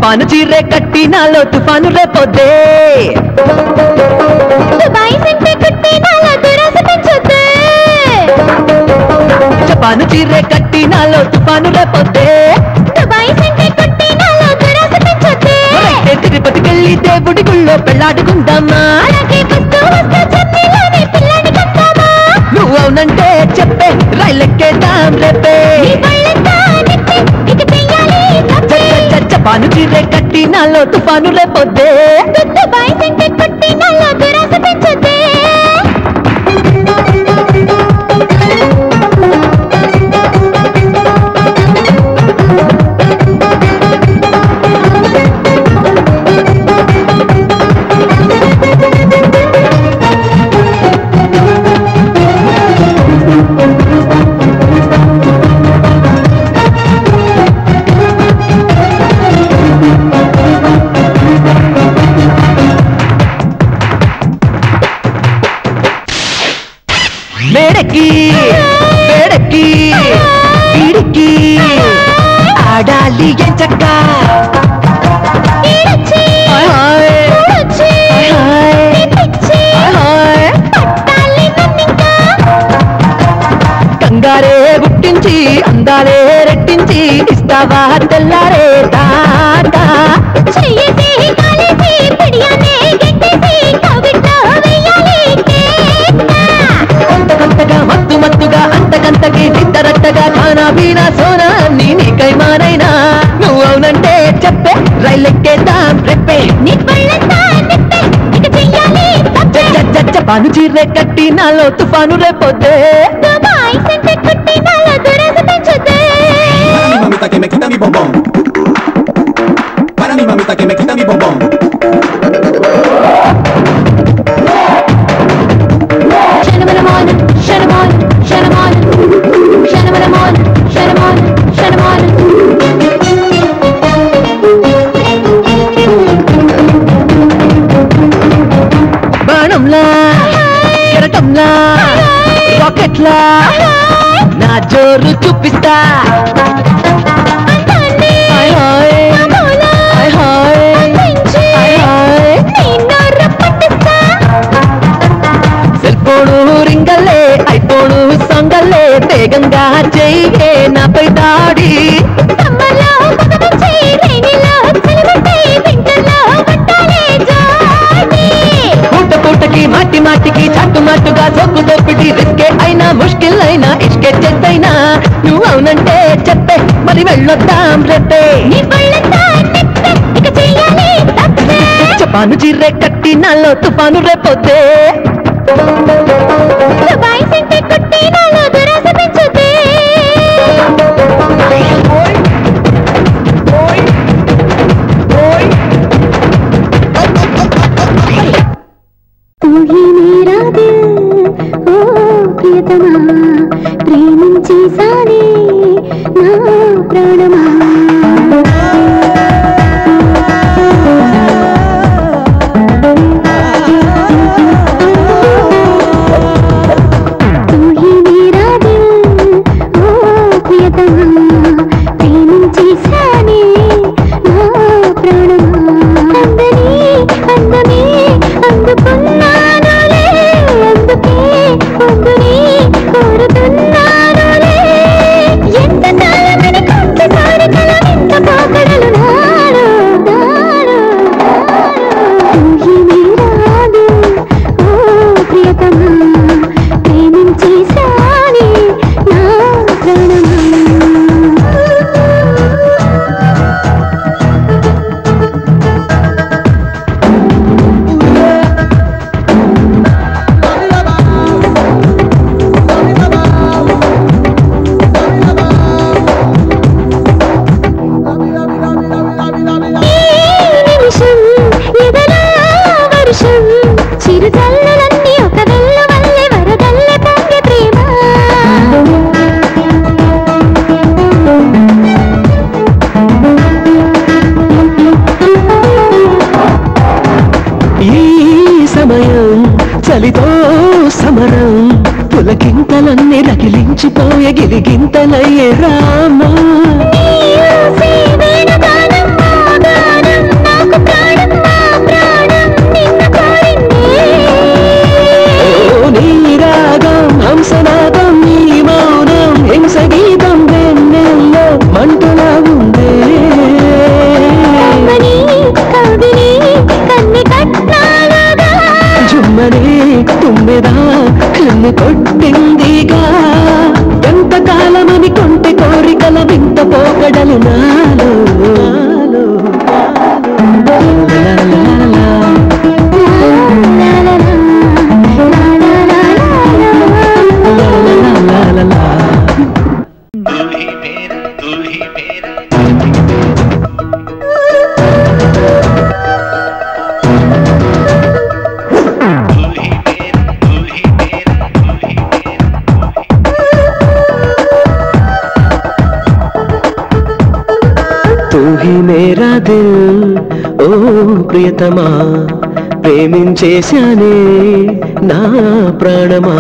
Japan చీరే కట్టి నాలో తుఫాను రేపొద్దే దుబాయ్ సెంటే కుట్టి నాలో దురాశ పెంచొద్దే జపాను చీరే కట్టి నాలో తుఫాను రేపొద్దే దుబాయ్ సెంటే కుట్టి నాలో దురాశ పెంచొద్దే ఒరేయ్, తిరుపతికెళ్ళి దేవుడి గుళ్ళో పెళ్ళాడుకుందామా అలాగే వస్తూ వస్తూ చెన్నైలోనే పిల్లాడి కంటామా నువ్వు అవునంటే చెప్పే రైలెక్కేద్దాం రేపే నీ పళ్ళంతా నెత్తి ఇక చెయ్యాలి తప్పే జపాను చీరే కట్టి నాలో తుఫాను రేపొద్దే దుబాయ్ సెంటే కుట్టి నాలో దురాశ పెంచొద్దే మేడకి వేడకి వీడికి ఆడాలి ఎంచక్క ఈడొచ్చి హాయ్ హాయ్ ఊడొచ్చి హాయ్ హాయ్ పిచ్చి హాయ్ హాయ్ పట్టాలి నన్నింకా కంగారే గుట్టించి అందాలే రెట్టించి ఇస్తావా తెల్లారే తాతా చెయ్యేసి కాలేసి పిడియానే గెట్టేసి కవిట్లో వెయ్యాలి కేక. అంతకంతగా మత్తు మత్తుగా అంతకంతకి నిద్దరట్టగా ఖానా పీనా సోనా నీ నీకై మానైనా నువ్వు అవునంటే చెప్పే రైలెక్కేద్దాం రెప్పే నీ పళ్ళంతా నిప్పే ఇక చెయ్యాలి తప్పే జపాను చీరే కట్టి నాలో తుఫాను రేపొద్దే దుబాయ్ సెంటే కుట్టి నాలో దురాశ పెంచొద్దే Para mi mamita que me quita mi bombón. Para mi mamita que me quita mi bombón. శనమనమాన శనమాన శనమాన శనమనమాన శనమాన శనమాన బాణంలా కెరటంలా రాకెట్లా నా జోరు చూపిస్తా అందాన్ని హాయ్ హాయ్ మామూలా హాయ్ హాయ్ పెంచి హాయ్ హాయ్ నిన్ను రప్పటిస్తా సెల్ ఫోను రింగల్లే ఐఫోను సంగల్లే వేగంగా చెయ్యే నాపై దాడి సమ్మర్లో పొగమంచి రైనిలో చలిమంటే వింటర్లో పట్టాలే జాడి పూట పూటకి మాటి మాటికి చాటు మాటుగా సోకు దోపిడి రిస్కే అయినా ముష్కిల్ అయినా ఇష్కే చెత్తైనా నువ్వు అవునంటే చెప్పే మరి వెళ్ళొద్దాం రేపే నీ పళ్ళంతా నిప్పే ఇక చెయ్యాలి తప్పే జపాను జిర్రే కట్టి నాలో తుఫాను రేపొద్దే దుబాయ్ సెంటే కుట్టి నాలో దురాశ పెంచొద్దే तू ही मेरा दिल ఓ ప్రియతమా ప్రేమించేసానే నా ప్రాణమా तू ही मेरा दिल ఓ ప్రియతమా ప్రేమించేసానే నా ప్రాణమా అందని అందమే అందుకున్నానులే అందుకే పొందుని కోరుతున్నానులే ఎంత కాలమని ఒక్కసారి కల వింత పోకడలు నాడు నాడు తూ హీ మేరా దిల్ ఓ ప్రియతమా ప్రేమించేసానే నా ప్రాణమా ఈ నిమిషం ఎదలా వర్షం చిరుజల్లులన్నీ ఒక వెల్ల వల్లే వరదల్లే పొంగే ప్రేమ ఈ సమయం చలితో సమరం పులకింతలన్నీ రగిలించిపోయే గిలిగింతలయ్యే రామా నీ ఊసే వేణుగానం మోగాను దిల్ ఓ ప్రియతమా ప్రేమించేశానే నా ప్రాణమా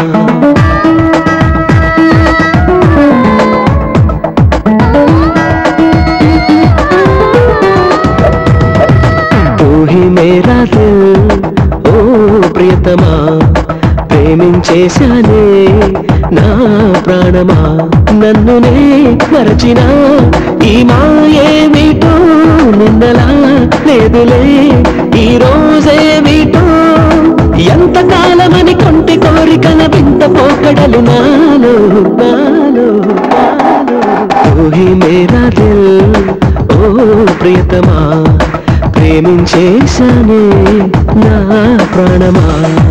तू ही मेरा दिल ఓ ప్రియతమా ప్రేమించేశానే నా ప్రాణమా నన్నునే మరచిన ఈ మాయేమిటో నిన్నలా లేదులే ఈ రోజేమిటో ఎంత కాలమని కొంటి కోరికల వింత పోకడలు నాలో నాలో నాలో తూ హీ మేరా దిల్ ఓ ప్రియతమా ప్రేమించేశానే నా ప్రాణమా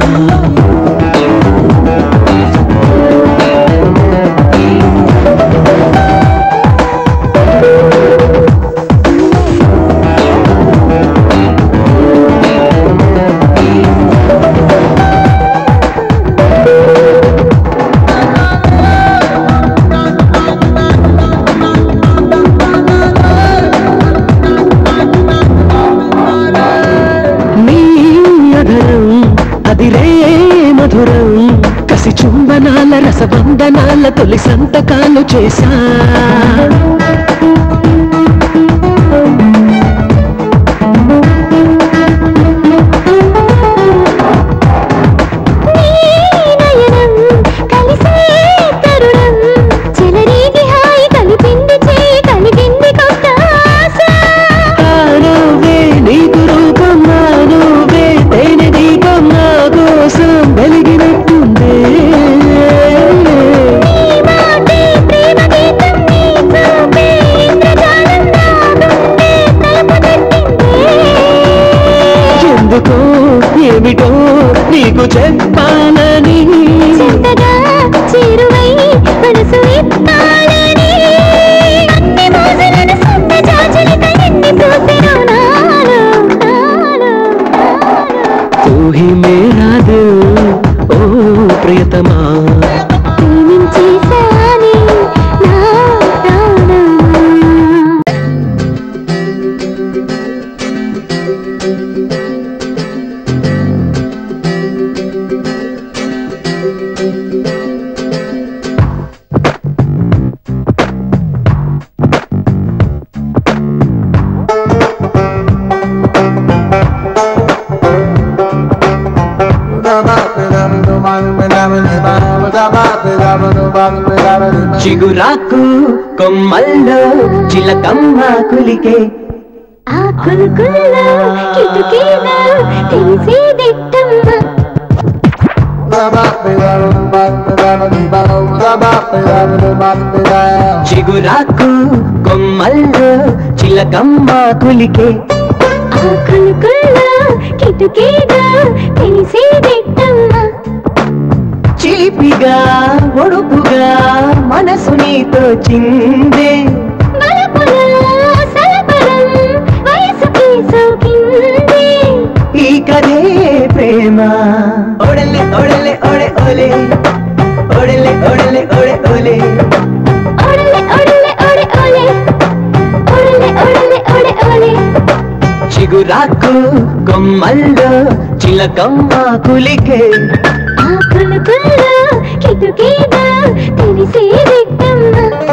నీ అధరం అదిరే మధురం కసి చుంబనాల రసబంధనాల తొలి సంతకాలు చేశా నయనం కలిసే తరుణం చెలరేగి హాయి కలిపింది చే కలిగింది కొత్త ఆశ నువ్వే నీకు రూపం నా నువ్వే తేనె దీపం నా కోసం వెలిగినట్టుందే నీ మాటే ప్రేమ గీతం నీ చూపే ఇంద్రజాలం నా గుండె తలుపు తట్టిందే ఎందుకో ఏమిటో నీకు చెప్పాలని చెంతగా చేరువై మనసు ఇప్పాలని అన్ని మోజులను సొంత జాజులక ఎన్ని పూసెను నాలో నాలో తూ హీ మేరా దిల్ ఓ ప్రియతమా ప్రేమించేశానే నా ప్రాణం చిగురాకు కొమ్మల్లో చిలకమ్మ కులికే ఆ కులుకుల్లో కిటుకీలో తెలిసేదెట్టమ్మ చిగురాకు కొమ్మల్లో చిలకమ్మ కులికే ఆ కులుకుల్లో కిటుకీలో తెలిసేదెట్టమ్మ చీపిగా ఒడుపుగా మనసు నీతో చిందే బలపులో సలపలం వయసుకి సోకింది ఈ కథే ప్రేమ ఓడలే ఓడలే ఓడే ఓలే ఓడలే ఓడలే ఓడే ఓలే ఒడలే ఒడలే ఒడే ఒలే ఒడలే ఒడలే ఒడే ఒలే చిగురాకు కొమ్మల్లో చిలకమ్మ కులికే ఆ కులుకుల్లో కిటుకీలో తెలిసేదెట్టమ్మ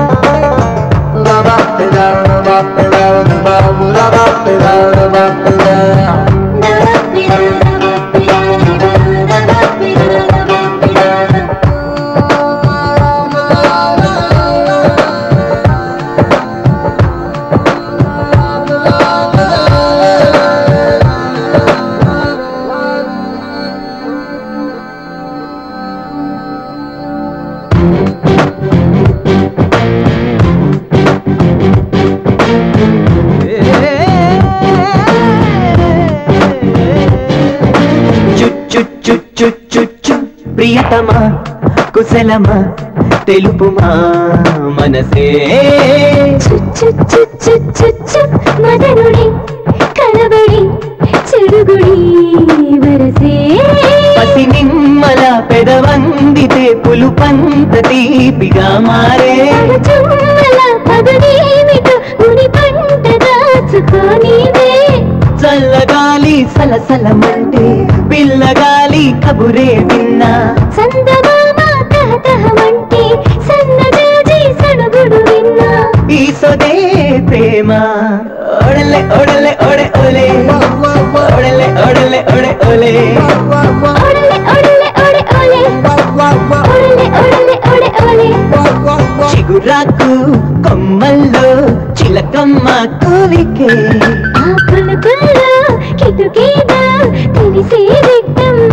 చుచ్చు చుచ్చు చుచ్చు ప్రియతమా కుశలమా తెలుపుమా మనసే చుచ్చు చుచ్చు చుచ్చు మదనుడి కలబడి చెడుగుడి వరసే పసి నిమ్మల పెదవందితే పులుపంత తీపిగా మారే పగచుమ్మల పగడేమిటో గుడి పంట దాచుకొని నీవే చల్లగాలి సలసలమంటే పిల్లగాలి కబురే విన్నా చందమామ తహతహమంటే సన్నజాజి సణుగుడు విన్నా ఈ సొదే ప్రేమ ఒడలే ఒడలే ఒడే ఒలే ఒడలే ఒడలే ఒడే ఒలే ఒడలే ఒడలే ఒడే ఒలే ఒడలే ఒడలే ఒడే ఒలే చిగురాకు కొమ్మల్లో చిలకమ్మ కోలికే ఆ కులుకుల్లో కిటుకీగా తెలిసే దిట్టమ్మ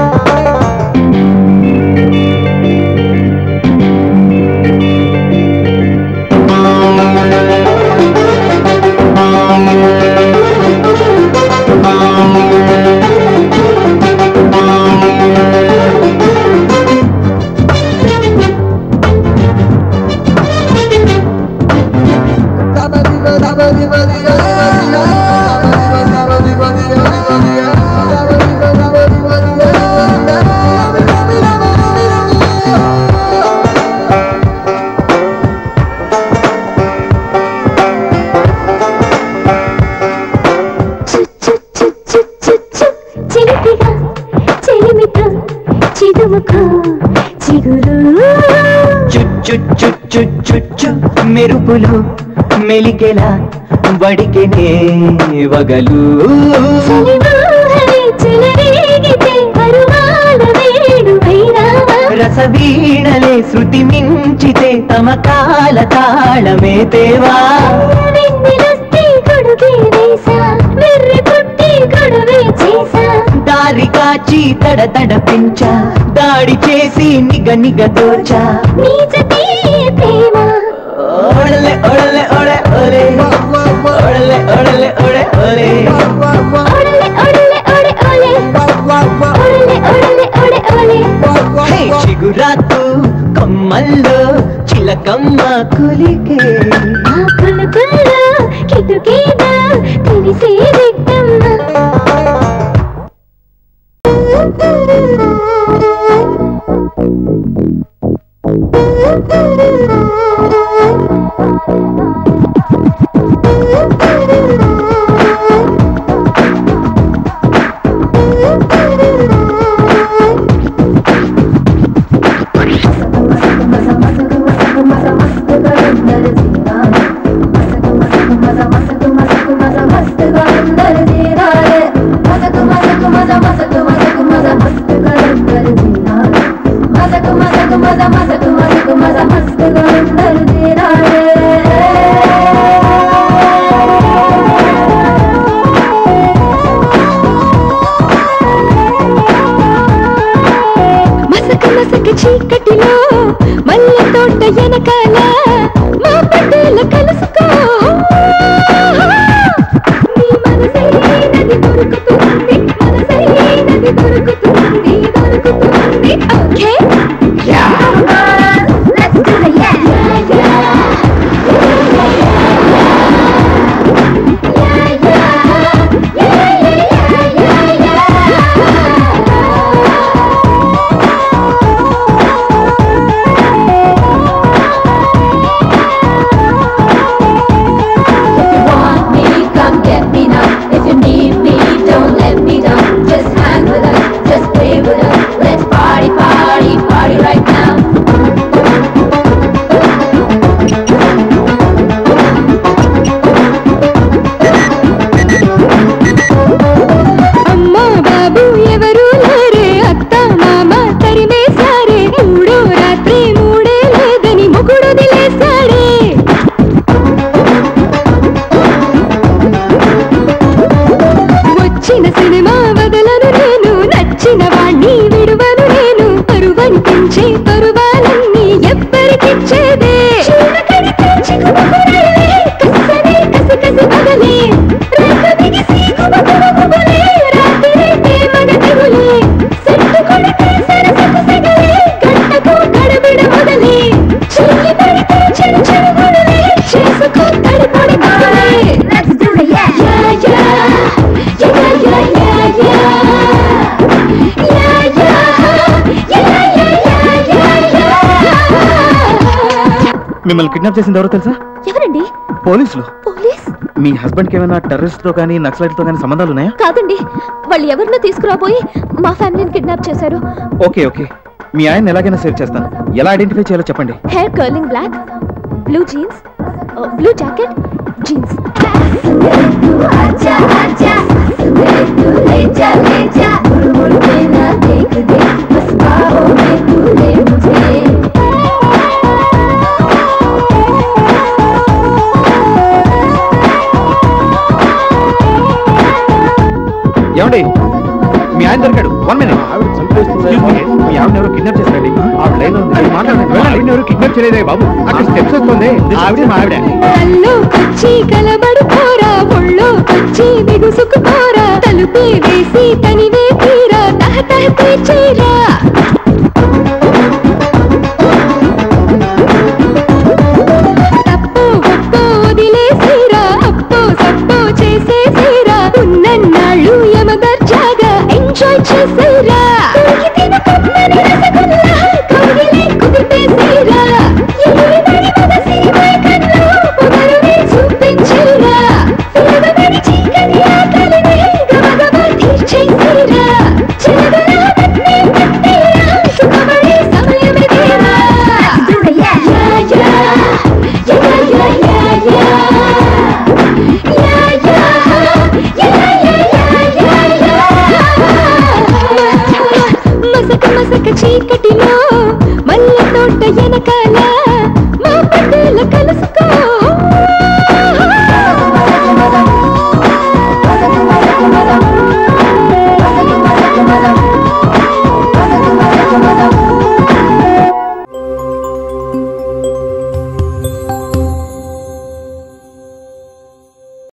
చు చు చు చు చు చు చిలిపిగా చిలిమితో చిదుముకో చిగురు చుచ్చు చుచ్చు చుచ్చు మెరుపులు మెలికెలా వడికెనే వగలు చలివాహనే చెలరేగితే అరువాల వేడువైనావా రసవీణలే శృతి మించితే తమకాల తాళమే తేవా వెన్నెలొస్తే గొడుగే వేసా వెర్రి పుట్టి గొడవే చేసా దారి కాచి తడ తడపించా దాడి చేసి నిగ నిగ దోచా నీ జతే ప్రేమ ఒడలే ఒడలే ఒడే ఒలే ఒడలే ఒడలే ఒడే ఒలే ఒడలే ఒడలే ఒడే ఒలే ఒడలే ఒడలే ఒడే ఒలే హే చిగురాకు కొమ్మల్లో చిలకమ్మ కులికే ఆ కులుకుల్లో కిటుకీగా తెలిసే దిట్టమ్మ మసక మసక చీకటిలో మల్లె తోట వెనకాల మా పట్టుల కలుసుకో నీ మనసైనది దొరుకుతుంది మనసైనది దొరుకుతుంది దొరుకుతుంది okay Let's do it, yeah. Yeah, yeah. Yeah, yeah, yeah, yeah, yeah. If you want me, come get me now. If you need me, don't let me down. Just hang with us, just play with us. Let's party, party, party right now. అమ్మా బాబు ఎవరు లేరే అత్త మామ తరిమేశారే మూడో రాత్రి మూడే లేదని ముగుడు దిలేశాడే వచ్చిన సినిమా వదలను నేను నచ్చిన వాణ్ణి విడువను నేను పరువనిపించే పరువాలన్నీ ఎవ్వరికిచ్చేదే కసి కసి పగలే రేఖ బిగిసి గుబగుబగుబలే రాత్రిరేటే మగ తెగులే సెట్టు కొడితే సరసకు సెగలే గంటకు గడబిడ మొదలే చెయ్యి పడితే చెడు చెడు గొడవే చేసుకో తడిపొడి మొదలే Let's do it, yeah! Yeah, yeah! Yeah, yeah, yeah, yeah! Yeah, yeah! Yeah, yeah, yeah, yeah, yeah! మిమ్మల్ని కిడ్నాప్ చేసింది ఎవరో తెలుసా ఎవరండి పోలీసులు పోలీస్ మీ హస్బెండ్కి ఏమైనా టెర్రరిస్ట్ తో కానీ నక్సలైట్ తో కానీ సంబంధాలు ఉన్నాయా కాదండి వాళ్ళు ఎవరినో తీసుకురాబోయి మా ఫ్యామిలీని కిడ్నాప్ చేశారు ఓకే ఓకే మీ ఆయన ఎలాగైనా సేవ్ చేస్తాను ఎలా ఐడెంటిఫై చేయాలో చెప్పండి hair curling black blue jeans blue jacket jeans ఏమండి మీ ఆయన దొరికాడు వన్ మినిట్ మీ ఆవిడ ఎవరు కిడ్నాప్ చేశారండి ఆవిడ లైన్ ఉంది మాట్లాడండి వెళ్ళండి ఎవరు కిడ్నాప్ చేయలేదే బాబు అక్కడ స్టెప్స్ వస్తుంది ఆవిడ మా ఆవిడ కల్లోకొచ్చి కలబడుకోరా ఒళ్ళోకొచ్చి బిగుసుకుపోరా తలుపే వేసి తనివే తీరా తహ తహ తీర్చేరా తప్పు ఒప్పు వదిలేసిరా అప్పు సప్పు చేసేసిరా ఉన్నన్నాళ్ళు యమదర్జాగా ఎంజాయ్ చేసేరా దొరికితిన కమ్మని రసగుల్లా కౌగిలే కుదిపేసిరా ఎల్లుడిబడి మగసి మైకల్లో పొగరునే చూపించేరా సులభమని చీకటి ఆకలిని గబగబ తీర్చేసిరా చిలకలా పట్నే పట్టేరా సుఖపడే సమయమిదేరా యా యా యా యా యా మసక మసక చీకటిలో